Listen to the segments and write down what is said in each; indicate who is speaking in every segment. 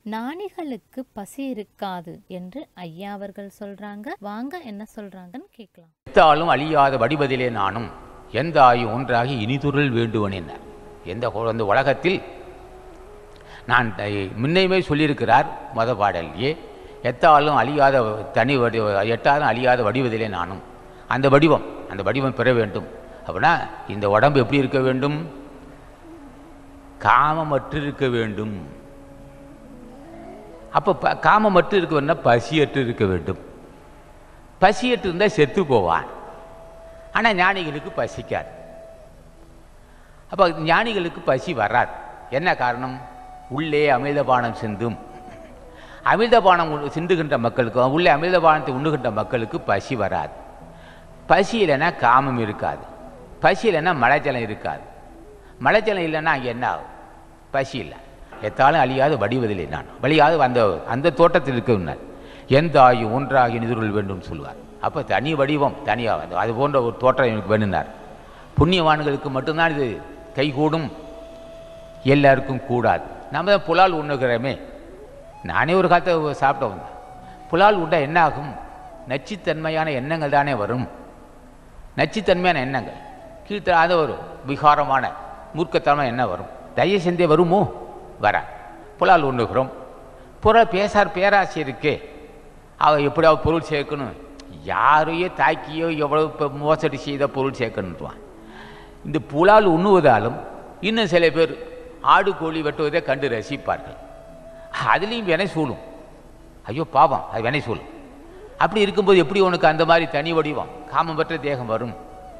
Speaker 1: ஞானிகளுக்கு பசி இருக்காது என்று ஐயா அவர்கள் சொல்றாங்க வாங்க என்ன சொல்றாங்கன்னு கேட்கலாம்
Speaker 2: எத்தாலும் அழியாத வடிவதிலே நானும் எந்த ஆயு ஒன்றாகி இனிதுருள் வேண்டுவன் என்ன எந்த கொ- இந்த உலகத்தில் நான் த- முன்னையுமே சொல்லியிருக்கிறார் மத பாடல்லையே எத்தாலும் அழியாத தனி வடி எட்டாலும் அழியாத வடிவதிலே நானும் அந்த வடிவம் அந்த வடிவம் பெற வேண்டும் அப்படின்னா இந்த உடம்பு எப்படி இருக்க வேண்டும் காமமற்று இருக்க வேண்டும் அப்போ ப காமமற்று இருக்க வேண்டும்னா பசியற்று இருக்க வேண்டும் பசியற்று இருந்தால் செத்து போவான் ஆனால் ஞானிகளுக்கு பசிக்காது அப்போ ஞானிகளுக்கு பசி வராது என்ன காரணம் உள்ளே அமிர்தபானம் சிந்தும் அமிர்தபானம் உண்டு- சிந்துகின்ற மக்களுக்கு உள்ளே அமிர்தபானத்தை உண்ணுகின்ற மக்களுக்கு பசி வராது பசி இல்லைன்னா காமம் இருக்காது பசி இல்லைன்னா மலைஜலம் இருக்காது மலைஜலம் இல்லைன்னா அங்கே என்ன ஆகும் பசி இல்லை எத்தாலும் அழியாது வடிவதில்லை நான் வழியாது அந்த அந்த தோட்டத்தில் இருக்கிறார் எந்த ஆயு ஒன்றாகி நிதிருள் வேண்டும் சொல்லுவார் அப்போ தனி வடிவம் தனியாக அது போன்ற ஒரு தோற்றம் எனக்கு வேணுனார் புண்ணியவான்களுக்கு மட்டும்தான் இது கைகூடும் எல்லாருக்கும் கூடாது நம்ம தான் புலால் உண்ணுகிறோமே நானே ஒரு காலத்தை சாப்பிட்ட வந்தேன் புலால் உண்டா என்ன ஆகும் நச்சுத்தன்மையான எண்ணங்கள் தானே வரும் நச்சுத்தன்மையான எண்ணங்கள் கீழ்த்தராத ஒரு விகாரமான மூர்க்கத்தனமான எண்ணம் வரும் தயவு செஞ்சே வருமோ வர புலால் உண்ணுகிறோம் புற பேசார் பேராசை இருக்கே அவ எப்படியாவது பொருள் சேர்க்கணும் யாரையோ தாக்கியோ எவ்வளவு இப்போ மோசடி செய்த பொருள் சேர்க்கணுன்றான் இந்த புலால் உண்ணுவதாலும் இன்னும் சில பேர் ஆடு கோழி வெட்டுவதை கண்டு ரசிப்பார்கள் அதுலேயும் வினை சூழும் ஐயோ பாவம் அது வினை சூழும் அப்படி இருக்கும்போது எப்படி உனக்கு அந்த மாதிரி தனி வடிவம் காமமற்ற தேகம் வரும்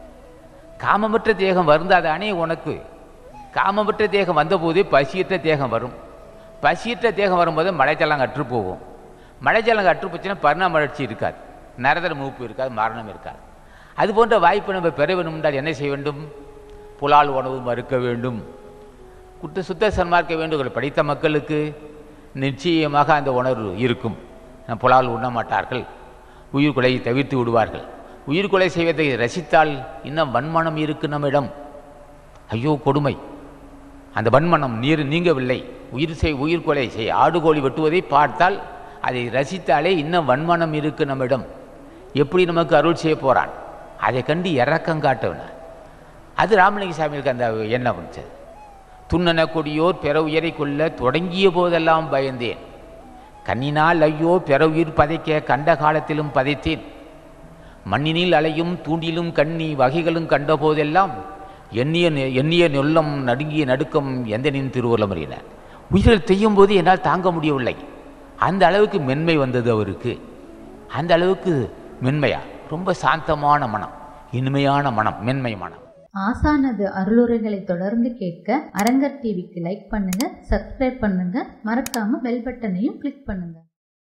Speaker 2: காமமற்ற தேகம் வருந்தாதானே உனக்கு காமமற்ற தேகம் வந்தபோதே பசியற்ற தேகம் வரும் பசியற்ற தேகம் வரும்போது மழைச்சலம் அற்று போகும் மழைச்சலம் அற்று போச்சுன்னா பரிணாம வளர்ச்சி இருக்காது நரதர மூப்பு இருக்காது மரணம் இருக்காது அது போன்ற வாய்ப்பு நம்ம பெற வேண்டும் என்றால் என்ன செய்ய வேண்டும் புலால் உணவு மறுக்க வேண்டும் குற்ற சுத்த சன்மார்க்க வேண்டுகோள் படித்த மக்களுக்கு நிச்சயமாக அந்த உணர்வு இருக்கும் நம் புலால் உண்ண மாட்டார்கள் உயிர்கொலை தவிர்த்து விடுவார்கள் உயிர்கொலை செய்வதை ரசித்தால் இன்னும் வன்மனம் இருக்கு நம்மிடம் ஐயோ கொடுமை அந்த வன்மனம் நீர் நீங்கவில்லை உயிர் செய் உயிர்கொலை செய் ஆடுகோழி வெட்டுவதை பார்த்தால் அதை ரசித்தாலே இன்னும் வன்மனம் இருக்கு நம்மிடம் எப்படி நமக்கு அருள் செய்ய போறான் அதை கண்டு இறக்கம் காட்டவன அது ராமலிங்க சாமிகளுக்கு அந்த எண்ணம் வந்துச்சது துண்ணன கொடியோர் பிற உயிரை கொள்ள தொடங்கிய போதெல்லாம் பயந்தேன் கண்ணினால் ஐயோ பிற உயிர் பதைக்க கண்ட காலத்திலும் பதைத்தேன் மண்ணினில் அலையும் தூண்டிலும் கண்ணி வகைகளும் கண்ட போதெல்லாம் எண்ணிய நெ- எண்ணிய நொல்லம் நடுங்கிய நடுக்கம் எந்தனின் திருவள்ளுவர் அறியினார் உயிர்கள் செய்யும் போது என்னால் தாங்க முடியவில்லை அந்த அளவுக்கு மென்மை வந்தது அவருக்கு அந்த அளவுக்கு மென்மையா ரொம்ப சாந்தமான மனம் இனிமையான மனம் மென்மை மனம்
Speaker 3: ஆசானது அருளுரைகளை தொடர்ந்து கேட்க அரங்கர் டிவிக்கு லைக் பண்ணுங்க சப்ஸ்கிரைப் பண்ணுங்க மறக்காம பெல் பட்டனையும் கிளிக் பண்ணுங்க